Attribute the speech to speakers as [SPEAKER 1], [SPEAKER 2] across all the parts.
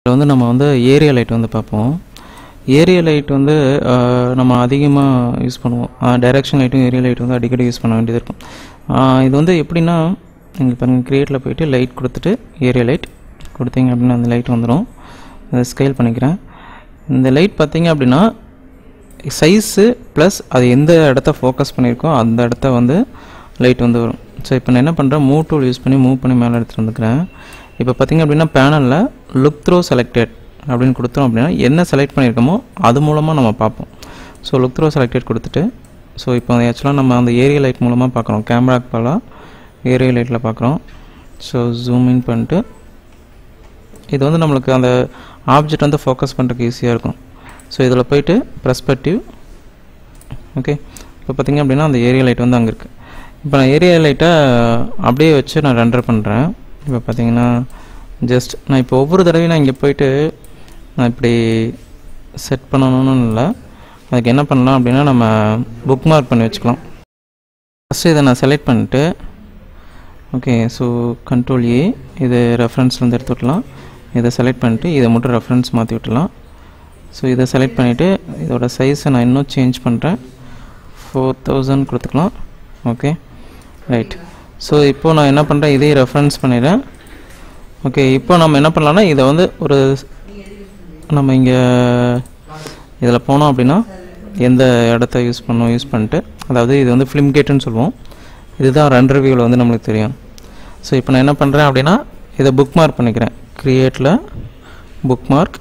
[SPEAKER 1] இதில் வந்து நம்ம வந்து ஏரியா லைட் வந்து பார்ப்போம் ஏரியா லைட் வந்து ஆஹ், நம்ம அதிகமாக யூஸ் பண்ணுவோம் டைரக்ஷன் லைட்டும் ஏரியா லைட் வந்து அடிக்கடி யூஸ் பண்ண வேண்டியது இருக்கும் ஆஹ், இது வந்து எப்படின்னா நீங்கள் பாருங்கள் க்ரியேட்டில் போயிட்டு லைட் கொடுத்துட்டு ஏரியா லைட் கொடுத்தீங்க அப்படின்னா அந்த லைட் வந்துடும் அதை ஸ்கேல் பண்ணிக்கிறேன் இந்த லைட் பார்த்தீங்க அப்படின்னா சைஸு ப்ளஸ் அது எந்த இடத்த ஃபோக்கஸ் பண்ணியிருக்கோ அந்த இடத்த வந்து லைட் வந்து வரும் ஸோ இப்போ நான் என்ன பண்ணுறேன் மூவ் டூல் யூஸ் பண்ணி மூவ் பண்ணி மேலே எடுத்துகிட்டு வந்துக்கிறேன் இப்போ பார்த்தீங்க அப்படின்னா பேனலில் லுக் த்ரோ செலக்டட் அப்படின்னு கொடுத்தோம் அப்படின்னா என்ன செலக்ட் பண்ணியிருக்கோமோ அது மூலமாக நம்ம பார்ப்போம் ஸோ லுக் த்ரோ செலக்டட் கொடுத்துட்டு ஸோ இப்போ ஆக்சுவலாக நம்ம அந்த ஏரியா லைட் மூலமாக பார்க்குறோம் கேமராக்கு பதிலாக ஏரியா லைட்டில் பார்க்குறோம் ஸோ ஜூம் இன் பண்ணிட்டு இது வந்து நம்மளுக்கு அந்த ஆப்ஜெக்ட் வந்து ஃபோக்கஸ் பண்ணுறதுக்கு ஈஸியாக இருக்கும் ஸோ இதில் போயிட்டு ப்ரெஸ்பெக்டிவ் ஓகே இப்போ பார்த்தீங்க அப்படின்னா அந்த ஏரியா லைட் வந்து அங்கே இருக்குது இப்போ நான் ஏரியா லைட்டை அப்படியே வச்சு நான் ரெண்டர் பண்ணுறேன் இப்போ பார்த்தீங்கன்னா ஜஸ்ட் நான் இப்போ ஒவ்வொரு தடவையும் நான் இங்கே போயிட்டு நான் இப்படி செட் பண்ணணும்னு இல்லை அதுக்கு என்ன பண்ணலாம் அப்படின்னா நம்ம புக் மார்க் பண்ணி வச்சுக்கலாம் ஃபஸ்ட்டு இதை நான் செலக்ட் பண்ணிட்டு ஓகே ஸோ கண்ட்ரோல் ஏ இது ரெஃபரன்ஸ்லேருந்து எடுத்து விட்டலாம் இதை செலக்ட் பண்ணிட்டு இதை மட்டும் ரெஃபரன்ஸ் மாற்றி விட்டுலாம் ஸோ இதை செலக்ட் பண்ணிவிட்டு இதோட சைஸை நான் இன்னும் சேஞ்ச் பண்ணுறேன் ஃபோர் தௌசண்ட் கொடுத்துக்கலாம் ஓகே ரைட் ஸோ இப்போது நான் என்ன பண்ணுறேன் இதே ரெஃபரன்ஸ் பண்ணிடுறேன் ஓகே இப்போ நம்ம என்ன பண்ணலாம்னா இதை வந்து ஒரு நம்ம இங்கே இதில் போனோம் அப்படின்னா எந்த இடத்த யூஸ் பண்ணோம் யூஸ் பண்ணிட்டு அதாவது இது வந்து ஃபிலிம் கேட்டுன்னு சொல்லுவோம் இதுதான் ரன் ரிவ்யூவில் வந்து நம்மளுக்கு தெரியும் ஸோ இப்போ நான் என்ன பண்ணுறேன் அப்படின்னா இதை புக் மார்க் பண்ணிக்கிறேன் க்ரியேட்டில் bookmark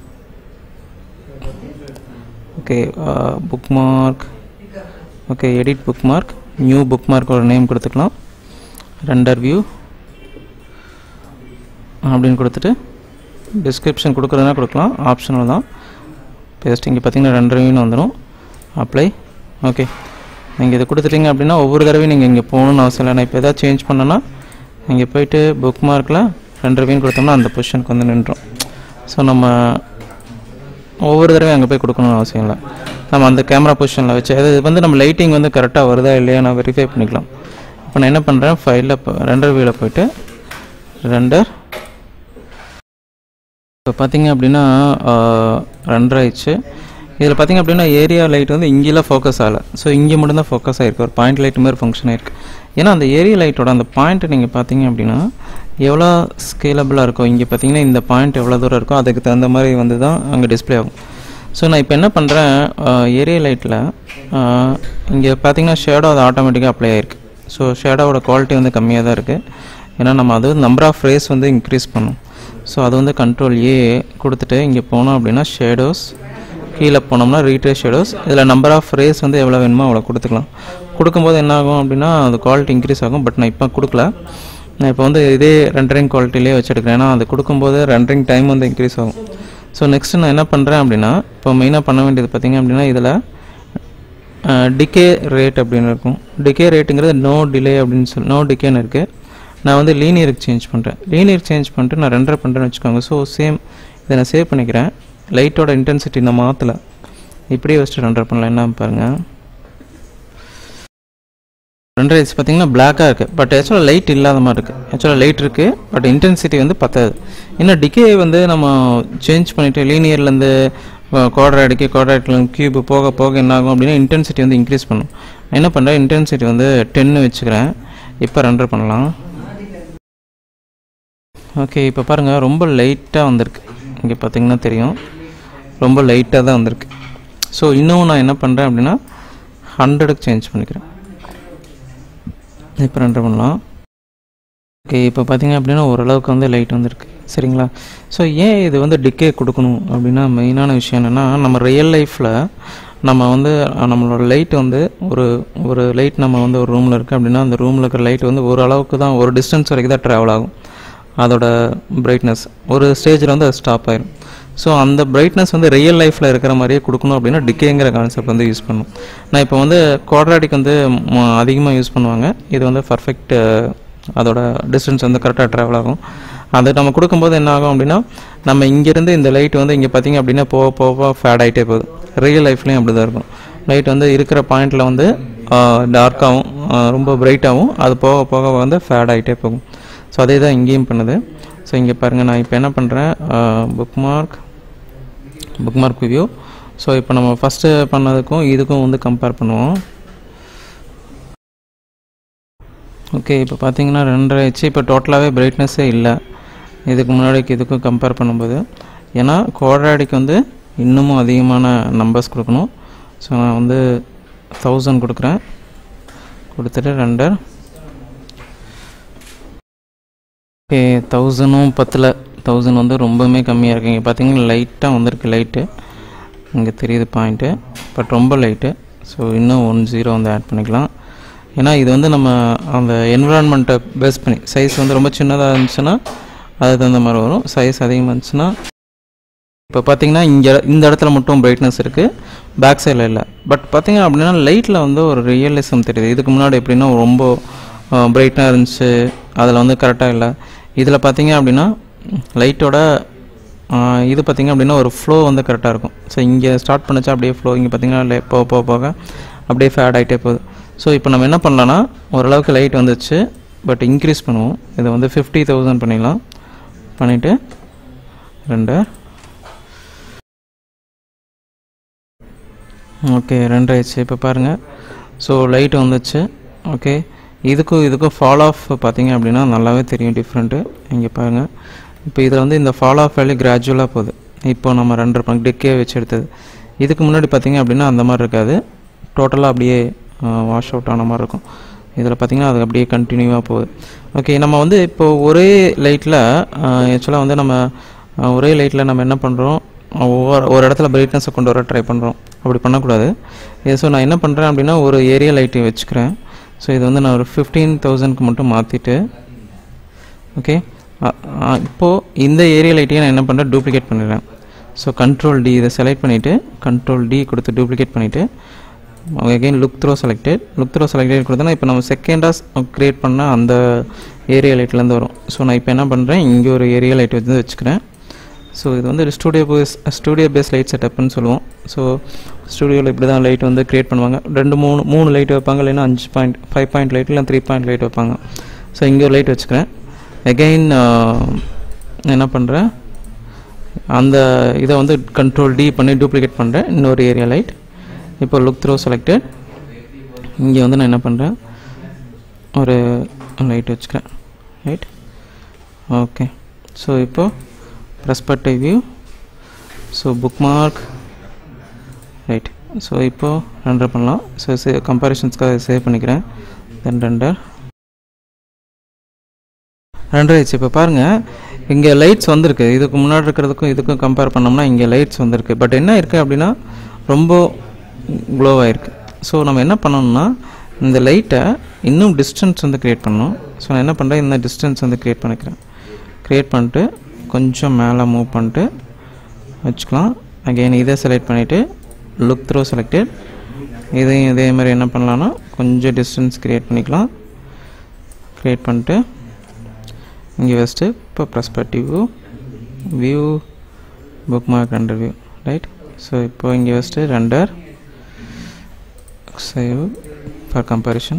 [SPEAKER 1] okay bookmark okay edit bookmark new bookmark ஒரு நேம் கொடுத்துக்கலாம் ரெண்டர் வியூ அப்படின்னு கொடுத்துட்டு டிஸ்கிரிப்ஷன் கொடுக்குறதுனா கொடுக்கலாம் ஆப்ஷனல் தான் பேஸ்ட் இங்கே பார்த்தீங்கன்னா ரெண்டு ரிவ்யூன்னு வந்துடும் அப்ளை ஓகே நீங்கள் இதை கொடுத்துட்டீங்க அப்படின்னா ஒவ்வொரு தடவையும் நீங்கள் இங்கே போகணும்னு அவசியம் இல்லை நான் இப்போ எதாவது சேஞ்ச் பண்ணேன்னா இங்கே போயிட்டு புக் மார்க்கில் ரெண்டு ரிவ்யூன்னு கொடுத்தோம்னா அந்த பொசிஷனுக்கு வந்து நின்றோம் ஸோ நம்ம ஒவ்வொரு தடவையும் அங்கே போய் கொடுக்கணும்னு அவசியம் இல்லை நம்ம அந்த கேமரா பொசிஷனில் வச்சு அது வந்து நம்ம லைட்டிங் வந்து கரெக்டாக வருதா இல்லையா நான் வெரிஃபை பண்ணிக்கலாம் இப்போ நான் என்ன பண்ணுறேன் ஃபைலில் ரெண்டர் வியூவில் போயிட்டு ரெண்டர் இப்போ பார்த்தீங்க அப்படின்னா ரெண்டர் ஆயிடுச்சு இதில் பார்த்தீங்க அப்படின்னா ஏரியா லைட் வந்து இங்கேலாம் ஃபோக்கஸ் ஆகலை ஸோ இங்கே மட்டும்தான் ஃபோக்கஸ் ஆகிருக்கு ஒரு பாயிண்ட் லைட் மாதிரி ஃபங்க்ஷன் ஆயிருக்கு ஏன்னா அந்த ஏரியா லைட்டோட அந்த பாயிண்ட்டை நீங்கள் பார்த்தீங்க அப்படின்னா எவ்வளோ ஸ்கேலபிளாக இருக்கும் இங்கே பார்த்தீங்கன்னா இந்த பாயிண்ட் எவ்வளோ தூரம் இருக்கோ அதுக்கு தகுந்த மாதிரி வந்து தான் அங்கே டிஸ்ப்ளே ஆகும் ஸோ நான் இப்போ என்ன பண்ணுறேன் ஏரியா லைட்டில் இங்கே பார்த்தீங்கன்னா ஷேடோ அது ஆட்டோமேட்டிக்காக அப்ளை ஆயிருக்கு ஸோ ஷேடோவோட குவாலிட்டி வந்து கம்மியாக தான் இருக்குது ஏன்னா நம்ம அது நம்பர் ஆஃப் ரேஸ் வந்து இன்க்ரீஸ் பண்ணும் ஸோ அது வந்து கண்ட்ரோல் ஏ கொடுத்துட்டு இங்கே போனோம் அப்படின்னா ஷேடோஸ் கீழே போனோம்னா ரீட்ரே ஷேடோஸ் இதில் நம்பர் ஆஃப் ரேஸ் வந்து எவ்வளோ வேணுமோ அவ்வளோ கொடுத்துக்கலாம் கொடுக்கும்போது என்ன ஆகும் அப்படின்னா அது குவாலிட்டி இன்க்ரீஸ் ஆகும் பட் நான் இப்போ கொடுக்கல நான் இப்போ வந்து இதே ரெண்டரிங் குவாலிட்டிலே வச்சு எடுக்கிறேன் ஏன்னா அது கொடுக்கும்போது ரெண்டரிங் டைம் வந்து இன்க்ரீஸ் ஆகும் ஸோ நெக்ஸ்ட் நான் என்ன பண்ணுறேன் அப்படின்னா இப்போ மெயினாக பண்ண வேண்டியது பார்த்திங்க அப்படின்னா இதில் டிகே ரேட் அப்படின்னு இருக்கும் டிகே ரேட்டுங்கிறது நோ டிலே அப்படின்னு சொல்லி நோ டிகேன்னு இருக்குது நான் வந்து லீனியருக்கு சேஞ்ச் பண்ணுறேன் லீனியர் சேஞ்ச் பண்ணிட்டு நான் ரெண்டரை பண்ணுறேன்னு வச்சுக்கோங்க ஸோ சேம் இதை நான் சேவ் பண்ணிக்கிறேன் லைட்டோட இன்டென்சிட்டி நான் மாற்றலை இப்படியே வச்சுட்டு ரெண்டர் பண்ணலாம் என்ன பாருங்கள் ரெண்டரை ஐஸ் பார்த்தீங்கன்னா பிளாக்காக இருக்குது பட் ஆக்சுவலாக லைட் இல்லாத மாதிரி இருக்குது ஆக்சுவலாக லைட் இருக்குது பட் இன்டென்சிட்டி வந்து பத்தாது இன்னும் டிகே வந்து நம்ம சேஞ்ச் பண்ணிவிட்டு லீனியர்லேருந்து குவாட்ராய்டுக்கு குவாட்ராய்ட்லேருந்து கியூப் போக போக என்ன ஆகும் அப்படின்னா இன்டென்சிட்டி வந்து இன்க்ரீஸ் பண்ணும் நான் என்ன பண்ணுறேன் இன்டென்சிட்டி வந்து டென்னு வச்சுக்கிறேன் இப்போ ரெண்டர் பண்ணலாம் ஓகே இப்போ பாருங்கள் ரொம்ப லைட்டாக வந்திருக்கு இங்கே பார்த்தீங்கன்னா தெரியும் ரொம்ப லைட்டாக தான் வந்திருக்கு ஸோ இன்னும் நான் என்ன பண்ணுறேன் அப்படின்னா ஹண்ட்ரடுக்கு சேஞ்ச் பண்ணிக்கிறேன் இப்போ ரெண்டர் பண்ணலாம் ஓகே இப்போ பார்த்தீங்க அப்படின்னா ஓரளவுக்கு வந்து லைட் வந்திருக்கு சரிங்களா ஸோ ஏன் இது வந்து டிக்கே கொடுக்கணும் அப்படின்னா மெயினான விஷயம் என்னென்னா நம்ம ரியல் லைஃப்பில் நம்ம வந்து அஹ், நம்மளோட லைட் வந்து ஒரு ஒரு லைட் நம்ம வந்து ஒரு ரூமில் இருக்குது அப்படின்னா அந்த ரூமில் இருக்கிற லைட் வந்து ஒரு அளவுக்கு தான் ஒரு டிஸ்டன்ஸ் வரைக்கும் தான் ட்ராவல் ஆகும் அதோட பிரைட்னஸ் ஒரு ஸ்டேஜில் வந்து அது ஸ்டாப் ஆயிடும் ஸோ அந்த பிரைட்னஸ் வந்து ரியல் லைஃப்பில் இருக்கிற மாதிரியே கொடுக்கணும் அப்படின்னா டிக்கேங்கிற கான்செப்ட் வந்து யூஸ் பண்ணும் நான் இப்போ வந்து குவாட்ராட்டிக் வந்து அதிகமாக யூஸ் பண்ணுவாங்க இது வந்து பர்ஃபெக்ட் அதோட டிஸ்டன்ஸ் வந்து கரெக்டாக ட்ராவல் ஆகும் அது நம்ம கொடுக்கும்போது என்ன ஆகும் அப்படின்னா நம்ம இங்கேருந்து இந்த லைட் வந்து இங்கே பார்த்தீங்க அப்படின்னா போக போக ஃபேட் ஆகிட்டே போகுது ரியல் லைஃப்லேயும் அப்படி தான் இருக்கும் லைட் வந்து இருக்கிற பாயிண்டில் வந்து டார்க்காகவும் ரொம்ப பிரைட்டாகவும் அது போக போக வந்து ஃபேட் ஆகிட்டே போகும் ஸோ அதே தான் இங்கேயும் பண்ணுது ஸோ இங்கே பாருங்கள் நான் இப்போ என்ன பண்ணுறேன் bookmark bookmark view so இப்போ நம்ம ஃபஸ்ட்டு பண்ணதுக்கும் இதுக்கும் வந்து கம்பேர் பண்ணுவோம் ஓகே இப்போ பார்த்தீங்கன்னா ரெண்டரை ஆயிடுச்சு இப்போ டோட்டலாகவே பிரைட்னஸ்ஸே இல்லை இதுக்கு முன்னாடிக்கு இதுக்கும் கம்பேர் பண்ணும்போது ஏன்னா குவாட்ராடிக்கு வந்து இன்னமும் அதிகமான நம்பர்ஸ் கொடுக்கணும் ஸோ நான் வந்து தௌசண்ட் கொடுக்குறேன் கொடுத்துட்டு ரெண்டர் ஓகே தௌசண்டும் பத்தில் தௌசண்ட் வந்து ரொம்பவுமே கம்மியாக இருக்குது இங்கே பார்த்தீங்கன்னா லைட்டாக வந்திருக்கு லைட்டு இங்கே தெரியுது பாயிண்ட்டு பட் ரொம்ப லைட்டு ஸோ இன்னும் ஒன் ஜீரோ வந்து ஆட் பண்ணிக்கலாம் ஏன்னா இது வந்து நம்ம அந்த என்விரான்மெண்ட்டை பேஸ் பண்ணி சைஸ் வந்து ரொம்ப சின்னதாக இருந்துச்சுன்னா அதுக்கு தகுந்த மாதிரி வரும் சைஸ் அதிகமாக இருந்துச்சுன்னா இப்போ பார்த்தீங்கன்னா இங்கே இந்த இடத்துல மட்டும் பிரைட்னஸ் இருக்குது பேக் சைடில் இல்லை பட் பார்த்தீங்க அப்படின்னா லைட்டில் வந்து ஒரு ரியலிசம் தெரியுது இதுக்கு முன்னாடி எப்படின்னா ரொம்ப பிரைட்டாக இருந்துச்சு அதில் வந்து கரெக்டாக இல்லை இதில் பார்த்தீங்க அப்படின்னா லைட்டோட இது பார்த்தீங்க அப்படின்னா ஒரு ஃப்ளோ வந்து கரெக்டாக இருக்கும் ஸோ இங்கே ஸ்டார்ட் பண்ணுச்சா அப்படியே ஃப்ளோ இங்கே பார்த்தீங்கன்னா போக போக போக அப்படியே ஃபேட் ஆகிட்டே போகுது ஸோ இப்போ நம்ம என்ன பண்ணலான்னா ஓரளவுக்கு லைட் வந்துச்சு பட் இன்க்ரீஸ் பண்ணுவோம் இதை வந்து ஃபிஃப்டி தௌசண்ட் பண்ணிடலாம் பண்ணிவிட்டு ரெண்டு ஓகே ரெண்டு ஆயிடுச்சு இப்போ பாருங்கள் ஸோ லைட் வந்துச்சு ஓகே இதுக்கும் இதுக்கும் ஃபால் ஆஃப் பார்த்தீங்க அப்படின்னா நல்லாவே தெரியும் டிஃப்ரெண்ட்டு இங்கே பாருங்கள் இப்போ இதில் வந்து இந்த ஃபால் ஆஃப் வேல்யூ கிராஜுவலாக போகுது இப்போ நம்ம ரெண்டரை பங்க் டெக்கே வச்சு எடுத்தது இதுக்கு முன்னாடி பார்த்தீங்க அப்படின்னா அந்த மாதிரி இருக்காது டோட்டலாக அப்படியே வாஷ் அவுட் ஆன மாதிரி இருக்கும் இதில் பார்த்தீங்கன்னா அது அப்படியே கண்டினியூவாக போகுது ஓகே நம்ம வந்து இப்போ ஒரே லைட்டில் ஆக்சுவலாக வந்து நம்ம அஹ், ஒரே லைட்டில் நம்ம என்ன பண்ணுறோம் ஒவ்வொரு ஒரு இடத்துல பிரைட்னஸை கொண்டு வர ட்ரை பண்ணுறோம் அப்படி பண்ணக்கூடாது இது ஸோ நான் என்ன பண்ணுறேன் அப்படின்னா ஒரு ஏரியா லைட்டை வச்சுக்கிறேன் ஸோ இது வந்து நான் ஒரு ஃபிஃப்டீன் தௌசண்ட்க்கு மட்டும் மாற்றிட்டு ஓகே இப்போது இந்த ஏரியா லைட்டையும் நான் என்ன பண்ணுறேன் டூப்ளிகேட் பண்ணிடுறேன் ஸோ கண்ட்ரோல் டி இதை செலக்ட் பண்ணிவிட்டு கண்ட்ரோல் டி கொடுத்து டூப்ளிகேட் பண்ணிவிட்டு again look through selected look through selected கொடுத்தனா இப்போ நம்ம செகண்டாக க்ரியேட் பண்ண அந்த ஏரியா லைட்லேருந்து வரும் ஸோ நான் இப்போ என்ன பண்ணுறேன் இங்கே ஒரு ஏரியா லைட் வந்து வச்சுக்கிறேன் ஸோ இது வந்து studio base studio base light செட்டப்னு சொல்லுவோம் ஸோ ஸ்டூடியோவில் இப்படி தான் லைட் வந்து க்ரியேட் பண்ணுவாங்க ரெண்டு மூணு மூணு லைட் வைப்பாங்க இல்லைன்னா அஞ்சு பாயிண்ட் ஃபைவ் பாயிண்ட் லைட் இல்லை த்ரீ பாயிண்ட் லைட் வைப்பாங்க ஸோ இங்கே ஒரு லைட் வச்சுக்கிறேன் எகெயின் என்ன பண்ணுறேன் அந்த இதை வந்து கண்ட்ரோல் டி பண்ணி டூப்ளிகேட் பண்ணுறேன் இன்னொரு ஏரியா லைட் இப்போ லுக் த்ரோ செலக்டட் இங்கே வந்து நான் என்ன பண்ணுறேன் ஒரு லைட் வச்சுக்கிறேன் ரைட் ஓகே ஸோ இப்போது perspective view so bookmark right so இப்போது ரெண்டர் பண்ணலாம் ஸோ சே கம்பேரிஷன்ஸ்க்காக சேவ் பண்ணிக்கிறேன் தென் ரெண்டர் ரெண்டர் ஆயிடுச்சு இப்போ பாருங்கள் இங்கே லைட்ஸ் வந்திருக்கு இதுக்கு முன்னாடி இருக்கிறதுக்கும் இதுக்கும் கம்பேர் பண்ணோம்னா இங்கே லைட்ஸ் வந்திருக்கு பட் என்ன இருக்குது அப்படின்னா ரொம்ப க்ளோ ஆகிருக்கு ஸோ நம்ம என்ன பண்ணணும்னா இந்த லைட்டை இன்னும் டிஸ்டன்ஸ் வந்து க்ரியேட் பண்ணணும் ஸோ நான் என்ன பண்ணுறேன் இந்த டிஸ்டன்ஸ் வந்து க்ரியேட் பண்ணிக்கிறேன் க்ரியேட் பண்ணிட்டு கொஞ்சம் மேலே மூவ் பண்ணிட்டு வச்சுக்கலாம் அகைன் இதை செலக்ட் பண்ணிவிட்டு லுக் த்ரோ செலக்டட் இதையும் இதே மாதிரி என்ன பண்ணலான்னா கொஞ்சம் டிஸ்டன்ஸ் க்ரியேட் பண்ணிக்கலாம் க்ரியேட் பண்ணிட்டு இங்கே ஃபஸ்ட்டு இப்போ perspective view bookmark render view right so இப்போ இங்கே first render save for comparison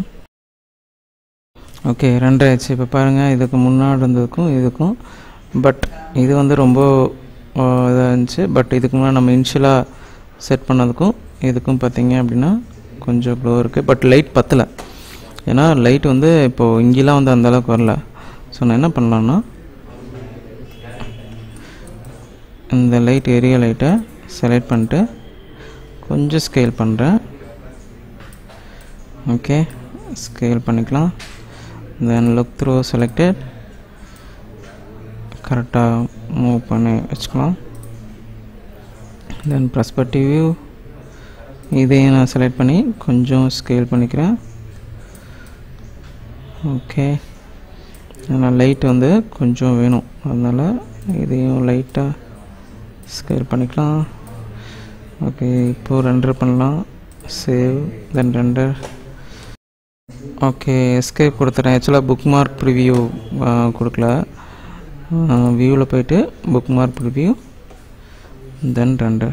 [SPEAKER 1] okay render ஆயிடுச்சு இப்போ பாருங்கள் இதுக்கு முன்னாடி இருந்ததுக்கும் இதுக்கும் பட் இது வந்து ரொம்ப இதாக இருந்துச்சு பட் இதுக்கு முன்னாடி நம்ம இனிஷியலாக செட் பண்ணதுக்கும் இதுக்கும் பார்த்தீங்க அப்படின்னா கொஞ்சம் க்ளோ இருக்குது பட் லைட் பத்தலை ஏன்னா லைட் வந்து இப்போது இங்கெல்லாம் வந்து அந்த அளவுக்கு வரல ஸோ நான் என்ன பண்ணலான்னா இந்த லைட் ஏரியா லைட்டை செலக்ட் பண்ணிட்டு கொஞ்சம் ஸ்கேல் பண்ணுறேன் ஓகே ஸ்கேல் பண்ணிக்கலாம் தென் லுக் த்ரூ செலக்டட் கரெக்டாக மூவ் பண்ணி வச்சுக்கலாம் தென் ப்ரெஸ்பெக்டிவ் வியூ இதையும் நான் செலக்ட் பண்ணி கொஞ்சம் ஸ்கேல் பண்ணிக்கிறேன் ஓகே ஆனால் லைட் வந்து கொஞ்சம் வேணும் அதனால் இதையும் லைட்டாக ஸ்கேல் பண்ணிக்கலாம் ஓகே இப்போது ரெண்டர் பண்ணலாம் save then render okay escape கொடுத்துறேன் ஆக்சுவலாக புக் மார்க் ப்ரிவியூ கொடுக்கல வியூவில் போயிட்டு bookmark preview then render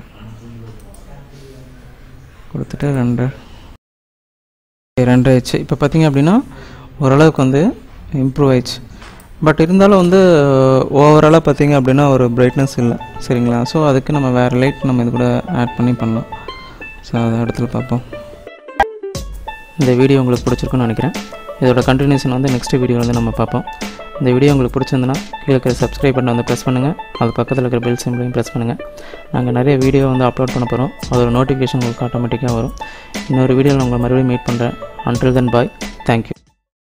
[SPEAKER 1] கொடுத்துட்டு ரெண்டர் ரெண்டு ஆயிடுச்சு இப்போ பார்த்தீங்க அப்படின்னா ஓரளவுக்கு வந்து இம்ப்ரூவ் ஆயிடுச்சு பட் இருந்தாலும் வந்து ஓவராலாக பார்த்தீங்க அப்படின்னா ஒரு பிரைட்னஸ் இல்லை சரிங்களா ஸோ அதுக்கு நம்ம வேறு லைட் நம்ம இது கூட ஆட் பண்ணி பண்ணலாம் ஸோ அதை இடத்துல பார்ப்போம் இந்த வீடியோ உங்களுக்கு பிடிச்சிருக்குன்னு நினைக்கிறேன் இதோட கண்டினியூஷன் வந்து நெக்ஸ்ட் வீடியோ வந்து நம்ம பார்ப்போம் இந்த வீடியோ உங்களுக்கு பிடிச்சிருந்துன்னா கீழே இருக்கிற சப்ஸ்கிரைப் பட்டன் வந்து ப்ரெஸ் பண்ணுங்கள் அது பக்கத்தில் இருக்கிற பெல் சிம்பிளையும் ப்ரெஸ் பண்ணுங்கள் நாங்கள் நிறைய வீடியோ வந்து அப்லோட் பண்ண போகிறோம் அதோட நோட்டிஃபிகேஷன் உங்களுக்கு ஆட்டோமேட்டிக்காக வரும் இன்னொரு வீடியோவில் உங்களை மறுபடியும் மீட் பண்ணுறேன் அன்டில் தென் பாய் தேங்க்யூ